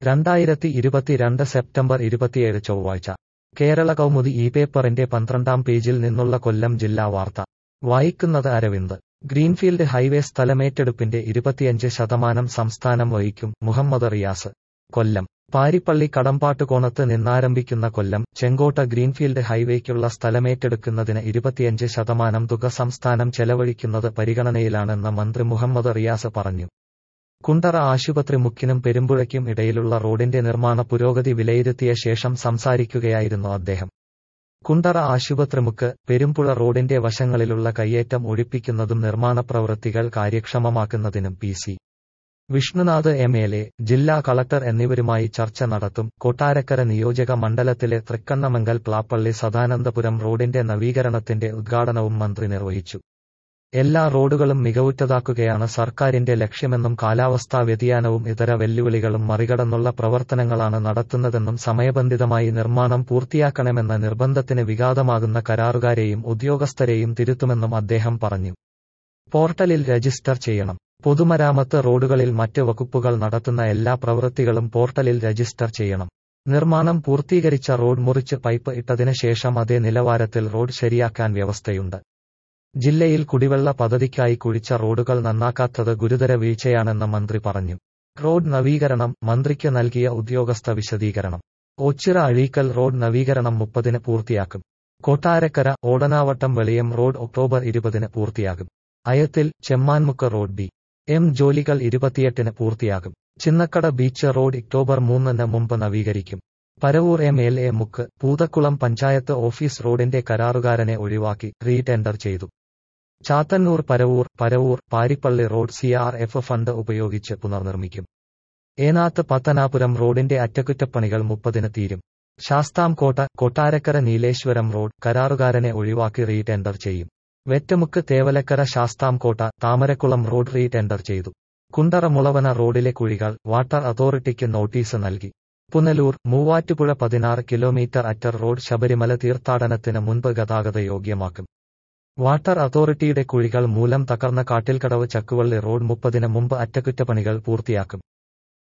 രണ്ടായിരത്തി ഇരുപത്തിരണ്ട് സെപ്റ്റംബർ ഇരുപത്തിയേഴ് ചൊവ്വാഴ്ച കേരള കൗമുദി ഈ പേപ്പറിന്റെ പന്ത്രണ്ടാം പേജിൽ നിന്നുള്ള കൊല്ലം ജില്ലാ വാർത്ത വായിക്കുന്നത് അരവിന്ദ് ഗ്രീൻഫീൽഡ് ഹൈവേ സ്ഥലമേറ്റെടുപ്പിന്റെ ഇരുപത്തിയഞ്ച് ശതമാനം സംസ്ഥാനം വഹിക്കും മുഹമ്മദ് റിയാസ് കൊല്ലം പാരിപ്പള്ളി കടമ്പാട്ടുകോണത്ത് നിന്നാരംഭിക്കുന്ന കൊല്ലം ചെങ്കോട്ട ഗ്രീൻഫീൽഡ് ഹൈവേക്കുള്ള സ്ഥലമേറ്റെടുക്കുന്നതിന് ഇരുപത്തിയഞ്ച് ശതമാനം തുക സംസ്ഥാനം ചെലവഴിക്കുന്നത് പരിഗണനയിലാണെന്ന് മന്ത്രി മുഹമ്മദ് റിയാസ് പറഞ്ഞു കുണ്ടറ ആശുപത്രി മുക്കിനും പെരുമ്പുഴയ്ക്കും ഇടയിലുള്ള റോഡിന്റെ നിർമ്മാണ പുരോഗതി വിലയിരുത്തിയ ശേഷം സംസാരിക്കുകയായിരുന്നു അദ്ദേഹം കുണ്ടറ ആശുപത്രിമുക്ക് പെരുമ്പുഴ റോഡിന്റെ വശങ്ങളിലുള്ള കയ്യേറ്റം ഒഴിപ്പിക്കുന്നതും നിർമ്മാണ പ്രവൃത്തികൾ കാര്യക്ഷമമാക്കുന്നതിനും P C Vishnunath M L A ജില്ലാ കളക്ടർ എന്നിവരുമായി ചർച്ച നടത്തും കൊട്ടാരക്കര നിയോജക മണ്ഡലത്തിലെ തൃക്കണ്ണമംഗൽ പ്ലാപ്പള്ളി സദാനന്ദപുരം റോഡിന്റെ നവീകരണത്തിന്റെ ഉദ്ഘാടനവും മന്ത്രി നിർവഹിച്ചു എല്ലാ റോഡുകളും മികവുറ്റതാക്കുകയാണ് സർക്കാരിന്റെ ലക്ഷ്യമെന്നും കാലാവസ്ഥാ വ്യതിയാനവും ഇതര വെല്ലുവിളികളും മറികടന്നുള്ള പ്രവർത്തനങ്ങളാണ് നടത്തുന്നതെന്നും സമയബന്ധിതമായി നിർമ്മാണം പൂർത്തിയാക്കണമെന്ന നിർബന്ധത്തിന് വിഘാതമാകുന്ന കരാറുകാരെയും ഉദ്യോഗസ്ഥരെയും തിരുത്തുമെന്നും അദ്ദേഹം പറഞ്ഞു പോർട്ടലിൽ രജിസ്റ്റർ ചെയ്യണം പൊതുമരാമത്ത് റോഡുകളിൽ മറ്റ് വകുപ്പുകൾ നടത്തുന്ന എല്ലാ പ്രവൃത്തികളും പോർട്ടലിൽ രജിസ്റ്റർ ചെയ്യണം നിർമ്മാണം പൂർത്തീകരിച്ച റോഡ് മുറിച്ച് പൈപ്പ് ഇട്ടതിന് ശേഷം അതേ നിലവാരത്തിൽ റോഡ് ശരിയാക്കാൻ വ്യവസ്ഥയുണ്ട് ജില്ലയിൽ കുടിവെള്ള പദ്ധതിക്കായി കുഴിച്ച റോഡുകൾ നന്നാക്കാത്തത് ഗുരുതര വീഴ്ചയാണെന്ന് മന്ത്രി പറഞ്ഞു റോഡ് നവീകരണം മന്ത്രിക്ക് നൽകിയ ഉദ്യോഗസ്ഥ വിശദീകരണം ഓച്ചിറ അഴീക്കൽ റോഡ് നവീകരണം മുപ്പതിന് പൂർത്തിയാക്കും കൊട്ടാരക്കര ഓടനാവട്ടം വെളിയം റോഡ് ഒക്ടോബർ ഇരുപതിന് പൂർത്തിയാകും Ayathil Chemmanmukku road B M ജോലികൾ ഇരുപത്തിയെട്ടിന് പൂർത്തിയാകും ചിന്നക്കട ബീച്ച് റോഡ് ഒക്ടോബർ മൂന്നിന് മുമ്പ് നവീകരിക്കും Paravur M L A Mukku Poothakulam panchayat office റോഡിന്റെ കരാറുകാരനെ ഒഴിവാക്കി റീടെൻഡർ ചെയ്തു Chathannoor Paravur Paravur Parippally road C R F fund ഉപയോഗിച്ച് പുനർനിർമ്മിക്കും ഏനാത്ത് പത്തനാപുരം റോഡിന്റെ അറ്റകുറ്റപ്പണികൾ മുപ്പതിന് തീരും ശാസ്താംകോട്ട കൊട്ടാരക്കര നീലേശ്വരം റോഡ് കരാറുകാരനെ ഒഴിവാക്കി റീടെൻഡർ ചെയ്യും വെറ്റമുക്ക് തേവലക്കര ശാസ്താംകോട്ട താമരക്കുളം റോഡ് റീടെൻഡർ ചെയ്തു കുണ്ടറ മുളവന റോഡിലെ കുഴികൾ വാട്ടർ അതോറിറ്റിക്ക് നോട്ടീസ് നൽകി പുനലൂർ മൂവാറ്റുപുഴ പതിനാറ് കിലോമീറ്റർ അറ്റർ റോഡ് ശബരിമല തീർത്ഥാടനത്തിന് മുൻപ് ഗതാഗത യോഗ്യമാക്കും വാട്ടർ അതോറിറ്റിയുടെ കുഴികൾ മൂലം തകർന്ന കാട്ടിൽക്കടവ് ചക്കുവള്ളി റോഡ് മുപ്പതിന് മുമ്പ് അറ്റകുറ്റപ്പണികൾ പൂർത്തിയാക്കും